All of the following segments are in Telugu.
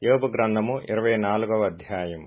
యోబు గ్రంథము ఇరవై నాలుగవ అధ్యాయము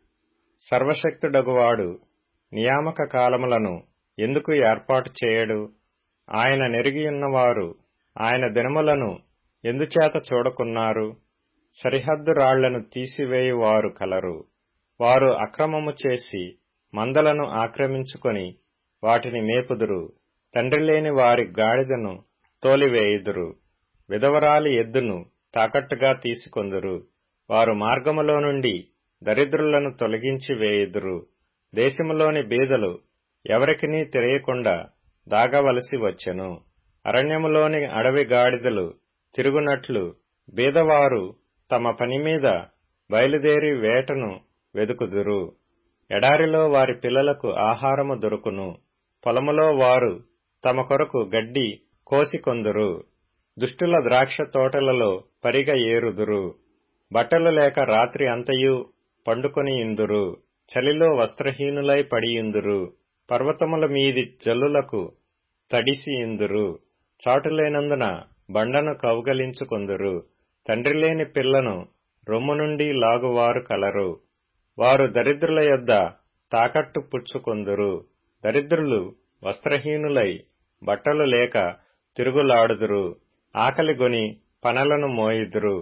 సర్వశక్తుడగువాడు నియామక కాలములను ఎందుకు ఏర్పాటు చేయడు ఆయన నెరిగియున్నవారు ఆయన దినములను ఎందుచేత చూడకున్నారు సరిహద్దు రాళ్లను తీసివేయువారు కలరు వారు అక్రమము చేసి మందలను ఆక్రమించుకొని వాటిని మేపుదురు తండ్రిలేని వారి గాడిదను తోలివేయుదురు విధవరాలి ఎద్దును తాకట్టుగా తీసుకొందురు వారు మార్గములో నుండి దరిద్రులను తొలగించి వేయుదురు దేశములోని బీదలు ఎవరికినీ తెలియకుండా దాగవలసి వచ్చెను అరణ్యములోని అడవి గాడిదలు తిరుగునట్లు బీదవారు తమ పనిమీద బయలుదేరి వేటను వెదుకుదురు ఎడారిలో వారి పిల్లలకు ఆహారము దొరుకును పొలములో వారు తమ కొరకు గడ్డి కోసికొందురు దుష్టుల ద్రాక్ష తోటలలో పరిగ ఏరుదురు బట్టలు లేక రాత్రి అంతయు పండుకొని ఇందురు చలిలో వస్త్రహీనులై పడియుందురు పర్వతముల మీది జల్లులకు తడిసి ఇందురు చాటులేనందున బండను కౌగలించుకొందురు తండ్రిలేని పిల్లను రొమ్ము నుండి లాగువారు కలరు వారు దరిద్రుల యొద్ద తాకట్టు పుచ్చుకొందురు దరిద్రులు వస్త్రహీనులై బట్టలు లేక తిరుగులాడుదురు ఆకలిగొని పనలను మోయుదురు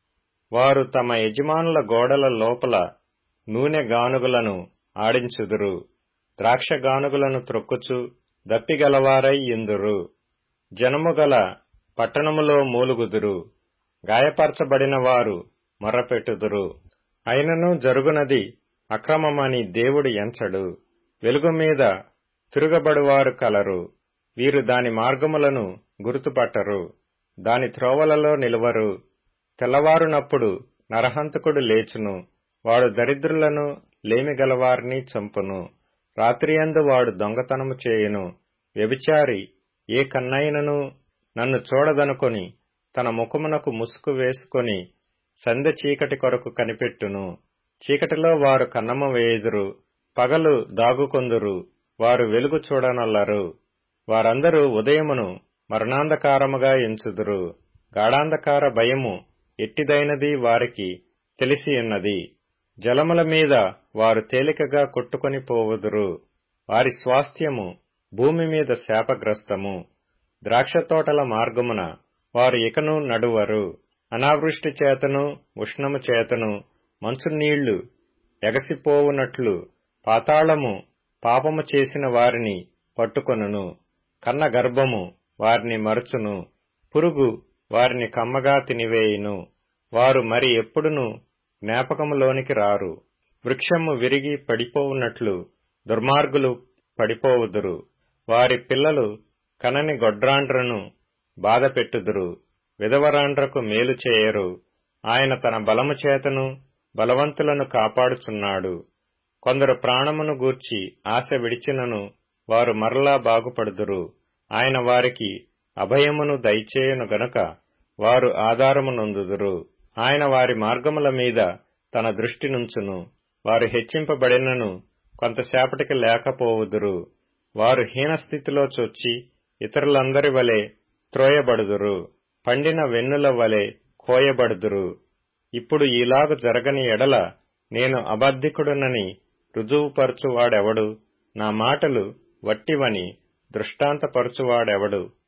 వారు తమ యజమానుల గోడల లోపల నూనె గానుగులను ఆడించుదురు ద్రాక్ష గానుగులను త్రొక్కుచు దప్పిగలవారై ఇందురు జనముగల పట్టణములో మూలుగుదురు గాయపరచబడిన వారు మొర్రపెట్టుదురు అయినను జరుగునది అక్రమమని దేవుడు ఎంచడు వెలుగు మీద తిరుగబడువారు కలరు వీరు దాని మార్గములను గుర్తుపట్టరు దాని త్రోవలలో నిలువరు తెల్లవారునప్పుడు నరహంతకుడు లేచును వాడు దరిద్రులను లేమిగలవారిని చంపును రాత్రియందు వాడు దొంగతనము చేయును వ్యభిచారి ఏ కన్నైనను నన్ను చూడదనుకొని తన ముఖమునకు ముసుగు వేసుకొని సందె చీకటి కొరకు కనిపెట్టును చీకటిలో వారు కన్నమ వేయుదురు పగలు దాగుకొందురు వారు వెలుగు చూడనల్లరు వారందరూ ఉదయమును మరణాంధకారముగా ఎంచుదురు గాఢాంధకార భయము ఎట్టిదైనది వారికి తెలిసియున్నది జలముల మీద వారు తేలికగా కొట్టుకొని పోవుదురు వారి స్వాస్థ్యము భూమి మీద శాపగ్రస్తము ద్రాక్షతోటల మార్గమున వారు ఇకను నడువరు అనావృష్టి చేతను ఉష్ణము చేతను మంచు నీళ్లు ఎగసిపోవునట్లు పాతాళము పాపము చేసిన వారిని పట్టుకొనును కన్న గర్భము వారిని మరుచును పురుగు వారిని కమ్మగా తినివేయును వారు మరి ఎప్పుడును జ్ఞాపకములోనికి రారు వృక్షము విరిగి పడిపోవునట్లు దుర్మార్గులు పడిపోవుదురు వారి పిల్లలు కనని గొడ్రాండ్రను బాధపెట్టుదురు విధవరాండ్రకు మేలు చేయరు ఆయన తన బలము చేతను బలవంతులను కాపాడుచున్నాడు కొందరు ప్రాణమును గూర్చి ఆశ విడిచినను వారు మరలా బాగుపడుదురు ఆయన వారికి అభయమును దయచేయను గనుక వారు ఆధారము నొందుదురు ఆయన వారి మార్గముల మీద తన దృష్టి నుంచును వారు హెచ్చింపబడినను కొంతసేపటికి లేకపోవుదురు వారు హీనస్థితిలో చొచ్చి ఇతరులందరి వలె త్రోయబడుదురు పండిన వెన్నుల వలె కోయబడుదురు ఇప్పుడు ఈలాగు జరగని ఎడల నేను అబద్ధికుడునని రుజువుపరచువాడెవడు నా మాటలు వట్టివని దృష్టాంతపరచువాడెవడు